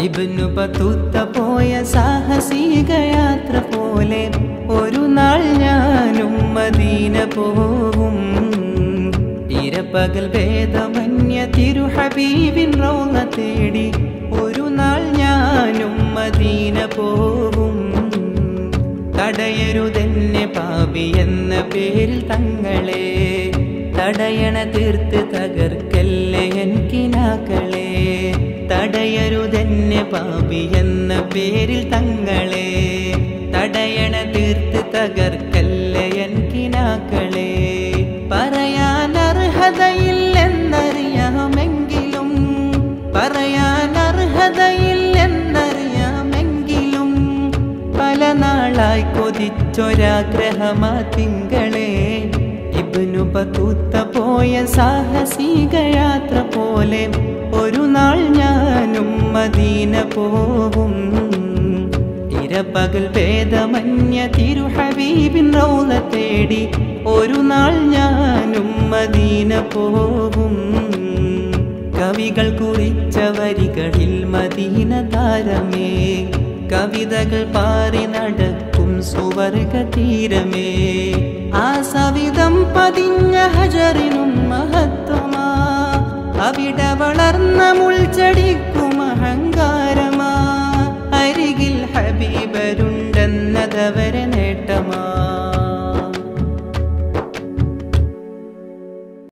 Ibnu Battuta പോയ സാഹസിക യാത്ര പോലെ ഒരു നാൾ ഞാനും മദീന പോവും ഇരപ്പകൽ വേദമന്യ തിരുഹബീബിൻ റൗള തേടി ഒരു നാൾ ഞാനും മദീന പോവും തടയരുതെന്നെ പാപി എന്ന പേരിൽ തങ്ങളെ തടയണ തീർത്ത് തകർക്കല്ലേ എൻ കിനാക്കളെ തടയരുതെന്നെ പാപി എന്ന പേരിൽ തങ്ങളെ തടയണ തീർത്ത് തകർക്കല്ലേ എൻ കിനാക്കളെ പറയാൻ അർഹതയില്ലെന്നറിയാമെങ്കിലും പറയാൻ അർഹതയില്ലെന്നറിയാമെങ്കിലും പല നാളായി കൊതിച്ചൊരാഗ്രഹമാ തിങ്കളെ ഇബ്നു ബത്തൂത്ത പോയ സാഹസിക യാത്ര പോലെ ഒരു നാൾ ഞാനും മദീന പോവും ഇരപ്പകൽ ഭേദമന്യ തിരുഹബീബിൻ റൗള തേടി ഒരു നാൾ ഞാനും മദീന പോവും കവികൾ കുറിച്ച വരികളിൽ മദീന താരമേ കവിതകൾ പാറി നടക്കും സുവർഗ തീരമേ ആ സവിധം പതിഞ്ഞ ഹജറിനും മഹത്വമാ അവിടെ വളർന്ന മുൾ